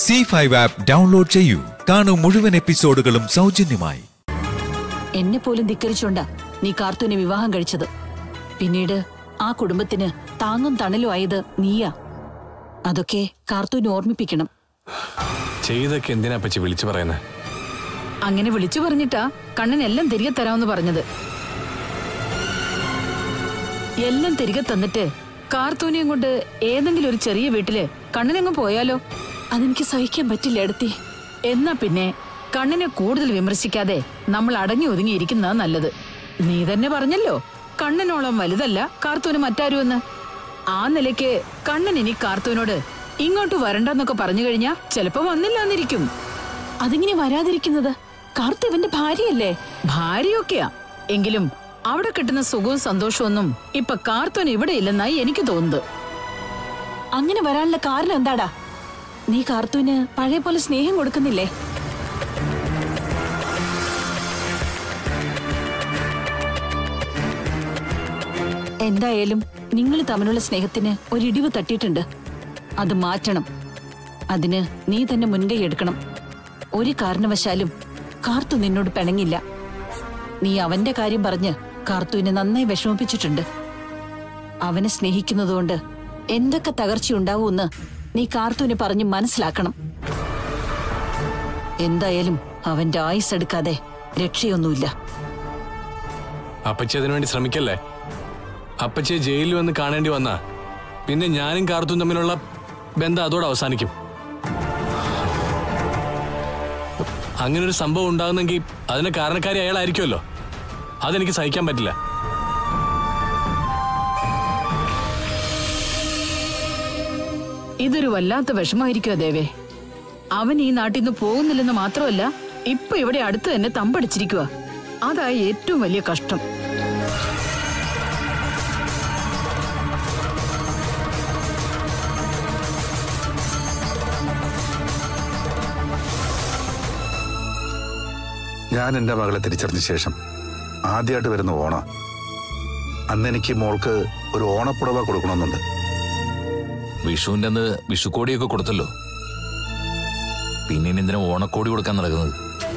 C five app download ചെയ്യൂ കാണൂ മുഴുവൻ എപ്പിസോഡുകളും സൗജന്യമായി എന്നെ പോലും ധിക്കരിച്ചോണ്ടാ നീ കാർത്തൂനെ വിവാഹം കഴിച്ചത് പിന്നീട് ആ കുടുംബത്തിന് താങ്ങും തണലും ആയത് നീയാ അതൊക്കെ കാർത്തൂനെ ഓർമ്മിപ്പിക്കണം ചെയ്തൊക്കെ എന്തിനാ പറ്റി വിളിച്ചു പറയുന്നത് അങ്ങനെ വിളിച്ചു പറഞ്ഞിട്ടാ കണ്ണൻ എല്ലാം തിരികെ തരാമെന്ന് പറഞ്ഞത് എല്ലാം തിരികെ തന്നിട്ട് കാർത്തൂനെയും കൊണ്ട് ഏതെങ്കിലും ഒരു ചെറിയ വീട്ടില് കണ്ണനങ്ങ് പോയാലോ അതെനിക്ക് സഹിക്കാൻ പറ്റില്ല എടുത്തി എന്നാ പിന്നെ കണ്ണിനെ കൂടുതൽ വിമർശിക്കാതെ നമ്മൾ അടങ്ങി ഒതുങ്ങി ഇരിക്കുന്നതാ നല്ലത് നീ തന്നെ പറഞ്ഞല്ലോ കണ്ണനോളം വലുതല്ല കാർത്തൂന് മറ്റാരുമെന്ന് ആ നിലയ്ക്ക് കണ്ണൻ ഇനി കാർത്തൂനോട് ഇങ്ങോട്ട് വരണ്ടെന്നൊക്കെ പറഞ്ഞു കഴിഞ്ഞാ ചിലപ്പോ വന്നില്ലാന്നിരിക്കും അതെങ്ങനെ വരാതിരിക്കുന്നത് കാർത്തു ഇവന്റെ ഭാര്യയല്ലേ ഭാര്യയൊക്കെയാ എങ്കിലും അവിടെ കിട്ടുന്ന സുഖവും സന്തോഷമൊന്നും ഇപ്പൊ കാർത്തോൻ ഇവിടെ ഇല്ലെന്നായി എനിക്ക് തോന്നുന്നത് അങ്ങനെ വരാനുള്ള കാരണം എന്താടാ നീ കാർത്തൂന് പഴയ പോലെ സ്നേഹം കൊടുക്കുന്നില്ലേ എന്തായാലും നിങ്ങൾ തമ്മിലുള്ള സ്നേഹത്തിന് ഒരിടിവ് തട്ടിയിട്ടുണ്ട് അത് മാറ്റണം അതിന് നീ തന്നെ മുൻകൈ എടുക്കണം ഒരു കാരണവശാലും കാർത്തു നിന്നോട് പിണങ്ങില്ല നീ അവന്റെ കാര്യം പറഞ്ഞ് കാർത്തുവിനെ നന്നായി വിഷമിപ്പിച്ചിട്ടുണ്ട് അവനെ സ്നേഹിക്കുന്നതുകൊണ്ട് എന്തൊക്കെ തകർച്ചയുണ്ടാവൂന്ന് നീ കാർത്തുവിനെ പറഞ്ഞ് മനസ്സിലാക്കണം എന്തായാലും അവന്റെ ആയുസ് എടുക്കാതെ രക്ഷയൊന്നുമില്ല അപ്പച്ചി അതിനുവേണ്ടി ശ്രമിക്കല്ലേ അപ്പച്ചിയെ ജയിലിൽ വന്ന് കാണേണ്ടി വന്നാ പിന്നെ ഞാനും കാർത്തും തമ്മിലുള്ള ബന്ധം അതോടെ അവസാനിക്കും അങ്ങനെ ഒരു സംഭവം ഉണ്ടാകുന്നെങ്കിൽ അതിന് കാരണക്കാരി അയാളായിരിക്കുമല്ലോ അതെനിക്ക് സഹിക്കാൻ പറ്റില്ല ഇതൊരു വല്ലാത്ത വിഷമായിരിക്കുമോ ദേവേ അവൻ ഈ നാട്ടിൽ നിന്ന് പോകുന്നില്ലെന്ന് മാത്രമല്ല ഇപ്പൊ ഇവിടെ അടുത്ത് തന്നെ തമ്പടിച്ചിരിക്കുക അതായി ഏറ്റവും വലിയ കഷ്ടം ഞാൻ എൻ്റെ മകളെ തിരിച്ചറിഞ്ഞ ശേഷം ആദ്യമായിട്ട് വരുന്ന ഓണ അന്ന് എനിക്ക് മോൾക്ക് ഒരു ഓണപ്പുടവ കൊടുക്കണമെന്നുണ്ട് വിഷുവിന്റെ അന്ന് വിഷുക്കോടിയൊക്കെ കൊടുത്തല്ലോ പിന്നെ ഇനി എന്തിനാ ഓണക്കോടി കൊടുക്കാൻ നടക്കുന്നത്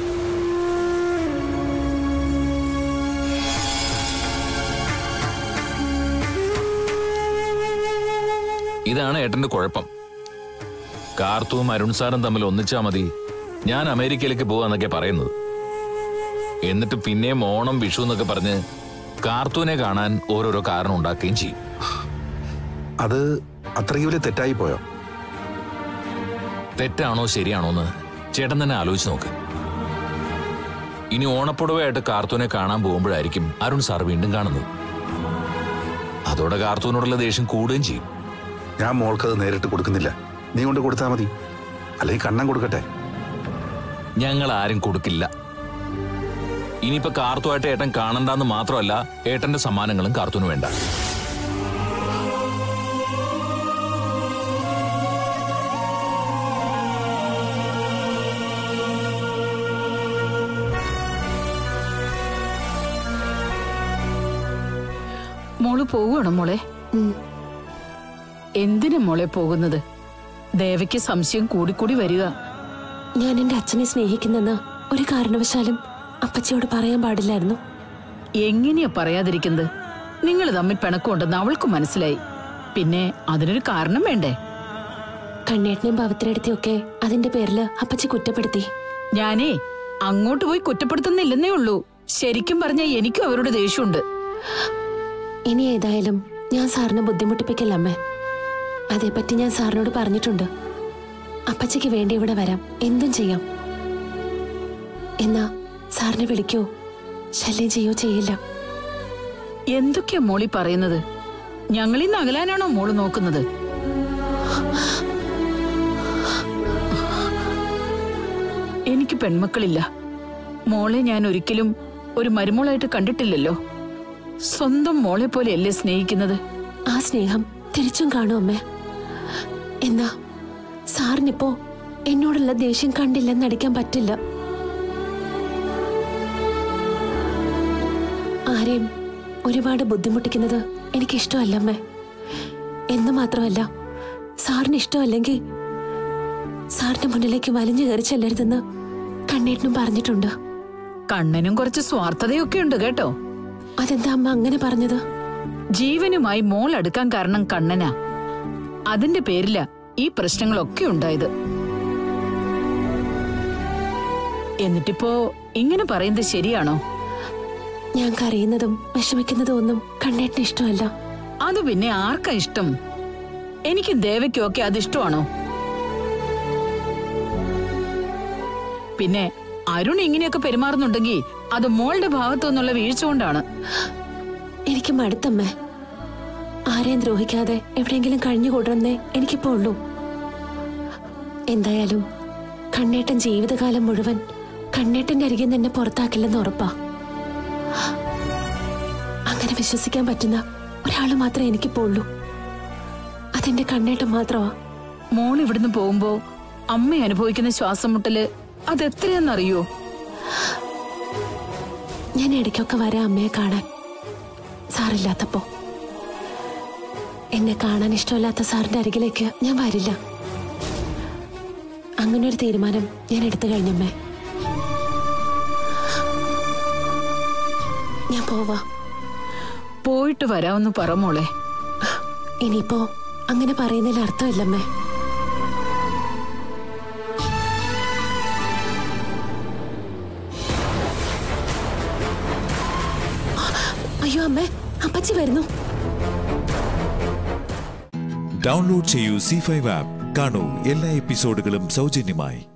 ഇതാണ് ഏട്ടന്റെ കുഴപ്പം കാർത്തുവും അരുൺ സാറും തമ്മിൽ ഒന്നിച്ചാ മതി ഞാൻ അമേരിക്കയിലേക്ക് പോവാന്നൊക്കെ പറയുന്നത് എന്നിട്ട് പിന്നെയും ഓണം വിഷു എന്നൊക്കെ പറഞ്ഞ് കാർത്തൂനെ കാണാൻ ഓരോരോ കാരണം ഉണ്ടാക്കുകയും ചെയ്യും അത് അത്രയും വലിയ തെറ്റായി പോയോ തെറ്റാണോ ശരിയാണോ എന്ന് ചേട്ടൻ തന്നെ ആലോചിച്ച് നോക്ക് ഇനി ഓണപ്പുടവയായിട്ട് കാർത്തൂനെ കാണാൻ പോകുമ്പോഴായിരിക്കും അരുൺ സാർ വീണ്ടും കാണുന്നത് അതോടെ കാർത്തൂനോടുള്ള ദേഷ്യം കൂടുകയും ചെയ്യും ഞാൻ മോൾക്കത് നേരിട്ട് കൊടുക്കുന്നില്ല നീ കൊണ്ട് കൊടുത്താൽ മതി അല്ലെങ്കിൽ കണ്ണൻ കൊടുക്കട്ടെ ഞങ്ങൾ ആരും കൊടുക്കില്ല ഇനിയിപ്പോ കാർത്തുമായിട്ട് ഏട്ടൻ കാണണ്ടെന്ന് മാത്രമല്ല ഏട്ടന്റെ സമ്മാനങ്ങളും കാർത്തൂന് വേണ്ട മോള് പോവുകയാണോ മോളെ എന്തിനാ മോളെ പോകുന്നത് ദേവയ്ക്ക് സംശയം കൂടിക്കൂടി വരിക ഞാൻ എന്റെ അച്ഛനെ സ്നേഹിക്കുന്നെന്ന് ഒരു കാരണവശാലും അപ്പച്ചിയോട് പറയാൻ പാടില്ലായിരുന്നു എങ്ങനെയാ പറയാതിരിക്കുന്നത് നിങ്ങൾ തമ്മിൽ പിണക്കമുണ്ടെന്ന് അവൾക്ക് മനസ്സിലായി പിന്നെ അതിനൊരു കാരണം വേണ്ടേ കണ്ണേട്ടനെയും ഭവത്തിനടുത്തെയും ഒക്കെ അതിന്റെ പേരില് അപ്പച്ചി കുറ്റപ്പെടുത്തി ഞാനേ അങ്ങോട്ട് പോയി കുറ്റപ്പെടുത്തുന്നില്ലെന്നേ ഉള്ളൂ ശരിക്കും പറഞ്ഞാൽ എനിക്കും അവരോട് ദേഷ്യമുണ്ട് ഇനി ഏതായാലും ഞാൻ സാറിനെ ബുദ്ധിമുട്ടിപ്പിക്കല്ല അമ്മേ അതേപ്പറ്റി ഞാൻ സാറിനോട് പറഞ്ഞിട്ടുണ്ട് അപ്പച്ചിക്ക് വേണ്ടി ഇവിടെ വരാം എന്തും ചെയ്യാം എന്നാ സാറിനെ വിളിക്കോ ശല്യം ചെയ്യോ ചെയ്യില്ല എന്തൊക്കെയാ മോളി പറയുന്നത് ഞങ്ങളിന്ന് അകലാനാണോ മോള് നോക്കുന്നത് എനിക്ക് പെൺമക്കളില്ല മോളെ ഞാൻ ഒരിക്കലും ഒരു മരുമോളായിട്ട് കണ്ടിട്ടില്ലല്ലോ സ്വന്തം മോളെ പോലെയല്ലേ സ്നേഹിക്കുന്നത് ആ സ്നേഹം തിരിച്ചും കാണും അമ്മേ എന്നാ സാറിനിപ്പോ എന്നോടുള്ള ദേഷ്യം കണ്ടില്ലെന്ന് നടിക്കാൻ പറ്റില്ല ആരെയും ഒരുപാട് ബുദ്ധിമുട്ടിക്കുന്നത് എനിക്കിഷ്ടമല്ല അമ്മേ എന്ന് മാത്രമല്ല സാറിന് ഇഷ്ടമല്ലെങ്കിൽ സാറിന്റെ മുന്നിലേക്ക് വലിഞ്ഞു കയറി ചെല്ലരുതെന്ന് കണ്ണേട്ടനും പറഞ്ഞിട്ടുണ്ട് കണ്ണനും കുറച്ച് സ്വാർത്ഥതയൊക്കെ ഉണ്ട് കേട്ടോ അതെന്താ അമ്മ അങ്ങനെ പറഞ്ഞത് ജീവനുമായി മോൾ അടുക്കാൻ കാരണം കണ്ണനാ അതിന്റെ പേരില ഈ പ്രശ്നങ്ങളൊക്കെ ഉണ്ടായത് എന്നിട്ടിപ്പോ ഇങ്ങനെ പറയുന്നത് ശരിയാണോ ഞാൻ കരയുന്നതും വിഷമിക്കുന്നതും ഒന്നും കണ്ണേട്ടന് ഇഷ്ടമല്ല അത് പിന്നെ ആർക്കാ ഇഷ്ടം എനിക്ക് ദേവയ്ക്കും ഒക്കെ അത് ഇഷ്ടമാണോ പിന്നെ അരുൺ ഇങ്ങനെയൊക്കെ പെരുമാറുന്നുണ്ടെങ്കിൽ അത് മോളുടെ ഭാഗത്തു നിന്നുള്ള വീഴ്ച കൊണ്ടാണ് എനിക്ക് മടുത്തമ്മേ ആരെയും ദ്രോഹിക്കാതെ എവിടെയെങ്കിലും കഴിഞ്ഞുകൂടണമെന്നേ എനിക്കിപ്പോ ഉള്ളൂ എന്തായാലും കണ്ണേട്ടൻ ജീവിതകാലം മുഴുവൻ കണ്ണേട്ടന്റെ അരികിൽ നിന്ന് എന്നെ പുറത്താക്കില്ലെന്ന് ഉറപ്പാ അങ്ങനെ വിശ്വസിക്കാൻ പറ്റുന്ന ഒരാള് മാത്രമേ എനിക്കിപ്പോ ഉള്ളൂ അതെന്റെ കണ്ണേട്ടൻ മാത്രമാ മോൾ ഇവിടുന്ന് പോകുമ്പോ അമ്മ അനുഭവിക്കുന്ന ശ്വാസം മുട്ടല് അതെത്രയാന്നറിയോ ഞാൻ ഇടയ്ക്കൊക്കെ വരാം അമ്മയെ കാണാൻ സാറില്ലാത്തപ്പോ എന്നെ കാണാൻ ഇഷ്ടമില്ലാത്ത സാറിന്റെ അരികിലേക്ക് ഞാൻ വരില്ല അങ്ങനെ ഒരു തീരുമാനം ഞാൻ എടുത്തു കഴിഞ്ഞമ്മേ ഞാൻ പോവാ പോയിട്ട് വരാമെന്ന് പറ മോളെ ഇനിയിപ്പോ അങ്ങനെ പറയുന്നതിൽ അർത്ഥമില്ലമ്മേ അയ്യോ അമ്മേ അപ്പച്ചി വരുന്നു ഡൗൺലോഡ് ചെയ്യൂ സി ഫൈവ് ആപ്പ് കാണൂ എല്ലാ എപ്പിസോഡുകളും സൗജന്യമായി